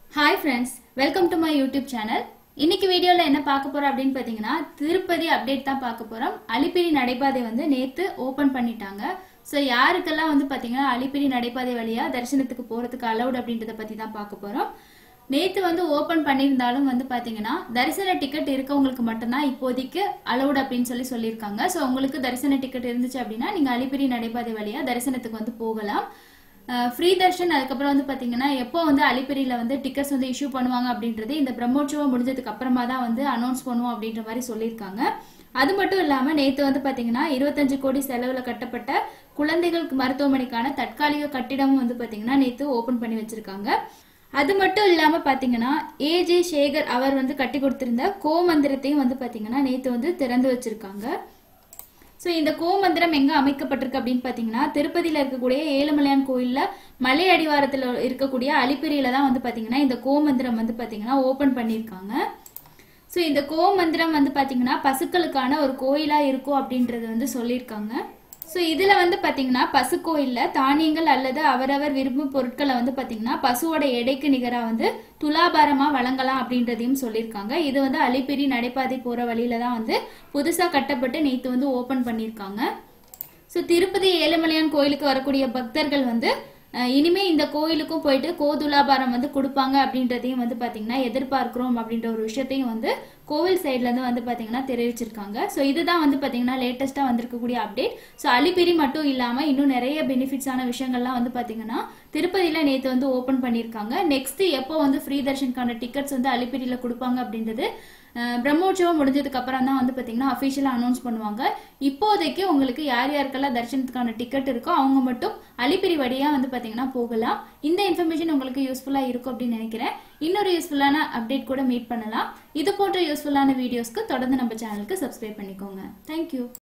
hi friends welcome to my YouTube channel இன்னைக்கு வீடியோவில் என்ன பார்க்க போறோம் அப்படின்னு பார்த்தீங்கன்னா திருப்பதி அப்டேட் தான் பார்க்க போறோம் அலிப்பிரி நடைபாதை வந்து நேத்து ஓபன் பண்ணிட்டாங்க ஸோ யாருக்கெல்லாம் வந்து பார்த்தீங்கன்னா அலிப்பிரி நடைபாதை வழியா தரிசனத்துக்கு போறதுக்கு அலௌட் அப்படின்றத பத்தி தான் பார்க்க போறோம் நேத்து வந்து ஓபன் பண்ணியிருந்தாலும் வந்து பாத்தீங்கன்னா தரிசன டிக்கெட் இருக்கவங்களுக்கு மட்டும்தான் இப்போதைக்கு அலௌட் அப்படின்னு சொல்லி சொல்லியிருக்காங்க ஸோ உங்களுக்கு தரிசன டிக்கெட் இருந்துச்சு அப்படின்னா நீங்க அலிப்பிரி நடைபாதை வழியா தரிசனத்துக்கு வந்து போகலாம் ஃப்ரீ தர்ஷன் அதுக்கப்புறம் வந்து பாத்தீங்கன்னா எப்போ வந்து அலிப்பிரியில வந்து டிக்கெட்ஸ் வந்து இஷ்யூ பண்ணுவாங்க அப்படின்றது இந்த பிரம்மோற்சவம் முடிஞ்சதுக்கு அப்புறமா தான் வந்து அனௌன்ஸ் பண்ணுவோம் அப்படின்ற மாதிரி சொல்லியிருக்காங்க அது மட்டும் இல்லாம நேத்து வந்து பாத்தீங்கன்னா இருபத்தஞ்சு கோடி செலவுல கட்டப்பட்ட குழந்தைகளுக்கு மருத்துவமனைக்கான தற்காலிக கட்டிடமும் வந்து பாத்தீங்கன்னா நேத்து ஓபன் பண்ணி வச்சிருக்காங்க அது மட்டும் இல்லாம பாத்தீங்கன்னா ஏஜே சேகர் அவர் வந்து கட்டி கொடுத்திருந்த கோமந்திரத்தையும் வந்து பாத்தீங்கன்னா நேத்து வந்து திறந்து வச்சிருக்காங்க ஸோ இந்த கோமந்திரம் எங்க அமைக்கப்பட்டிருக்கு அப்படின்னு பாத்தீங்கன்னா திருப்பதியில இருக்கக்கூடிய ஏழுமலையான் கோயில்ல மலை அடிவாரத்துல இருக்கக்கூடிய அலிப்பிரியில தான் வந்து பாத்தீங்கன்னா இந்த கோமந்திரம் வந்து பாத்தீங்கன்னா ஓபன் பண்ணியிருக்காங்க ஸோ இந்த கோமந்திரம் வந்து பாத்தீங்கன்னா பசுக்களுக்கான ஒரு கோயிலா இருக்கும் அப்படின்றது வந்து சொல்லியிருக்காங்க ஸோ இதுல வந்து பாத்தீங்கன்னா பசு கோயில்ல தானியங்கள் அல்லது அவரவர் விரும்பும் பொருட்களை வந்து பாத்தீங்கன்னா பசுவோட எடைக்கு நிகரா வந்து துலாபாரமா வழங்கலாம் அப்படின்றதையும் சொல்லியிருக்காங்க இது வந்து அலிப்பிரி நடைபாதை போற வழியில தான் வந்து புதுசா கட்டப்பட்டு நேத்து வந்து ஓபன் பண்ணியிருக்காங்க ஸோ திருப்பதி ஏழுமலையான் கோயிலுக்கு வரக்கூடிய பக்தர்கள் வந்து அஹ், இனிமே இந்த கோயிலுக்கும் போயிட்டு கோதுலாபாரம் வந்து கொடுப்பாங்க அப்படின்றதையும் வந்து பாத்தீங்கன்னா எதிர்பார்க்கிறோம் அப்படின்ற ஒரு விஷயத்தையும் வந்து கோவில் சைட்ல இருந்து வந்து பாத்தீங்கன்னா தெரிவிச்சிருக்காங்க ஸோ இதுதான் வந்து பாத்தீங்கன்னா லேட்டஸ்டா வந்திருக்கக்கூடிய அப்டேட் ஸோ அலிப்பிரி மட்டும் இல்லாம இன்னும் நிறைய பெனிஃபிட்ஸான விஷயங்கள்லாம் வந்து பாத்தீங்கன்னா திருப்பதியில நேத்து வந்து ஓபன் பண்ணியிருக்காங்க நெக்ஸ்ட் எப்போ வந்து ஃப்ரீ தர்ஷனுக்கான டிக்கெட்ஸ் வந்து அலிப்பிரியில கொடுப்பாங்க அப்படின்றது அஹ், பிரம்மோற்சவம் முடிஞ்சதுக்கு அப்புறம் தான் வந்து பாத்தீங்கன்னா அஃபிஷியலாக அனௌன்ஸ் பண்ணுவாங்க இப்போதைக்கு உங்களுக்கு யார் யாருக்கெல்லாம் தரிசனத்துக்கான டிக்கெட் இருக்கோ அவங்க மட்டும் அலிப்பிரி வழியா வந்து பாத்தீங்கன்னா போகலாம் இந்த இன்ஃபர்மேஷன் உங்களுக்கு யூஸ்ஃபுல்லா இருக்கும் அப்படின்னு நினைக்கிறேன் இன்னொரு யூஸ்ஃபுல்லான அப்டேட் கூட மீட் பண்ணலாம் இது போன்ற யூஸ்ஃபுல்லான வீடியோஸ்க்கு தொடர்ந்து நம்ம சேனலுக்கு சப்ஸ்கிரைப் பண்ணிக்கோங்க தேங்க்யூ